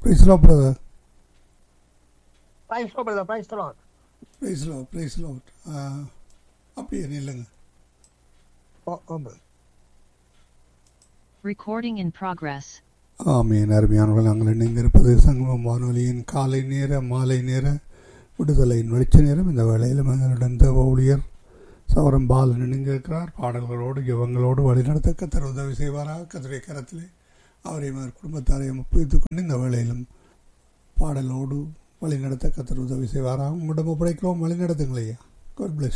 பிரைஸ்லோ brother price brother price தலாட் price low price low அப்படியே நில்லுங்க ஆமாம் Recording in progress. ஆமீன் அருமையானவர்கள் நாங்கள் இணைந்திருப்பது சங்கமம் வானொலியின் காலை நேர மாலை நேர விடுதலையின் வெளிச்ச நேரம் இந்த வேளையிலும் எங்களுடன் தேவ ஊழியர் சவரம் பாலன் இணைந்திருக்கிறார் பாடல்களோடு யுவங்களோடு வழிநடத்த கத்தர் உதவி செய்வாராக கத்தருடைய கரத்திலே அவரையும் அவர் குடும்பத்தாரையும் ஒப்புவித்துக் கொண்டு இந்த வேளையிலும் பாடலோடு வழிநடத்த கத்தர் உதவி செய்வாராக உங்களிடம் ஒப்படைக்கிறோம் வழிநடத்துங்களையா God bless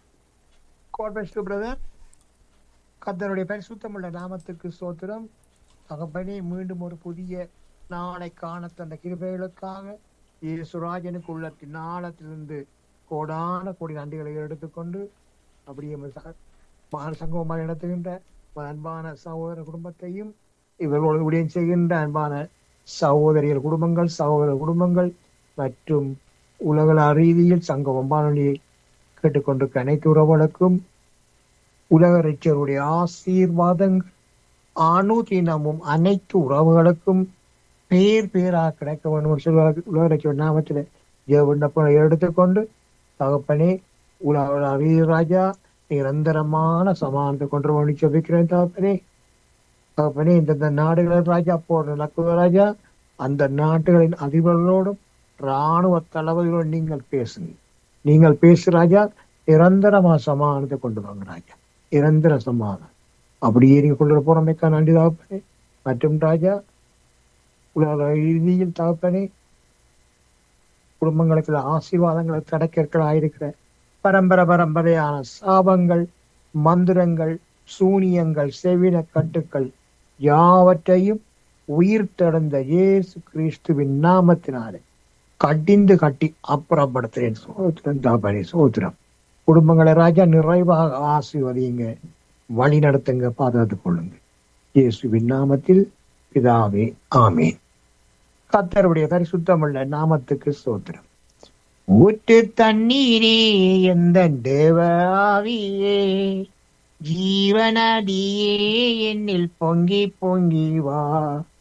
God bless you, brother. கர்த்தருடைய பரிசுத்தமுள்ள நாமத்திற்கு ஸ்தோத்திரம் தகப்பனே மீண்டும் ஒரு புதிய நாளை காண தந்த கிருபைகளுக்காக இயேசுராஜனுக்கு உள்ளத்தின் நாளத்திலிருந்து கோடான கோடி நன்றிகளை எடுத்துக்கொண்டு அப்படியே உமது சக- மான சங்கமமாக நடத்துகின்ற உமது அன்பான சகோதர குடும்பத்தையும் இவர்களோடு உடன் செய்கின்ற அன்பான சகோதரிகள் குடும்பங்கள் சகோதர குடும்பங்கள் மற்றும் உலக ரீதியில் சங்கமம் வானொலியை கேட்டுக்கொண்டிருக்க அனைத்து உறவுகளுக்கும் உலக ரட்சருடைய ஆசீர்வாதங்கள் அனுதினமும் அனைத்து உறவுகளுக்கும் பேர் பேராக கிடைக்க வேண்டும் என்று சொல்வார்கள் உலக ரட்சர் நாமத்தில் விண்ணப்பங்களை எடுத்துக்கொண்டு தகப்பனே உலக ராஜா நிரந்தரமான சமானத்தை கொண்டு வந்து செபிக்கிறேன் தகப்பனே தகப்பனே இந்தந்த நாடுகளின் ராஜா போன்ற நக்குவ ராஜா அந்த நாட்டுகளின் அதிபர்களோடும் இராணுவ தளபதிகளோடும் நீங்கள் பேசுங்க நீங்கள் பேசு ராஜா நிரந்தரமா சமாதானத்தை கொண்டு வாங்க ராஜா நிரந்தர சமாதானம் அப்படியே நீங்க கொண்டு போறமைக்கா நன்றி தகப்பனே மற்றும் ராஜா உலக இறுதியில் தகப்பனே குடும்பங்களுக்கு ஆசீர்வாதங்களை தடக்கற்களாயிருக்கிற பரம்பரை பரம்பரையான சாபங்கள் மந்திரங்கள் சூனியங்கள் செவின கட்டுக்கள் யாவற்றையும் உயிர் தடந்த இயேசு கிறிஸ்துவின் நாமத்தினாலே கடிந்து கட்டி அப்புறப்படுத்துறேன் சோத்திரம் தாபனே சோத்திரம் குடும்பங்களை ராஜா நிறைவாக ஆசீர்வதிங்க வழி நடத்துங்க பாதுகாத்துக் கொள்ளுங்க இயேசுவின் நாமத்தில் பிதாவே ஆமீன் கத்தருடைய பரிசுத்தமுள்ள நாமத்துக்கு சோத்திரம் ஊற்று தண்ணீரே எந்த தேவாவியே ஜீவனதியே என்னில் பொங்கி பொங்கி வா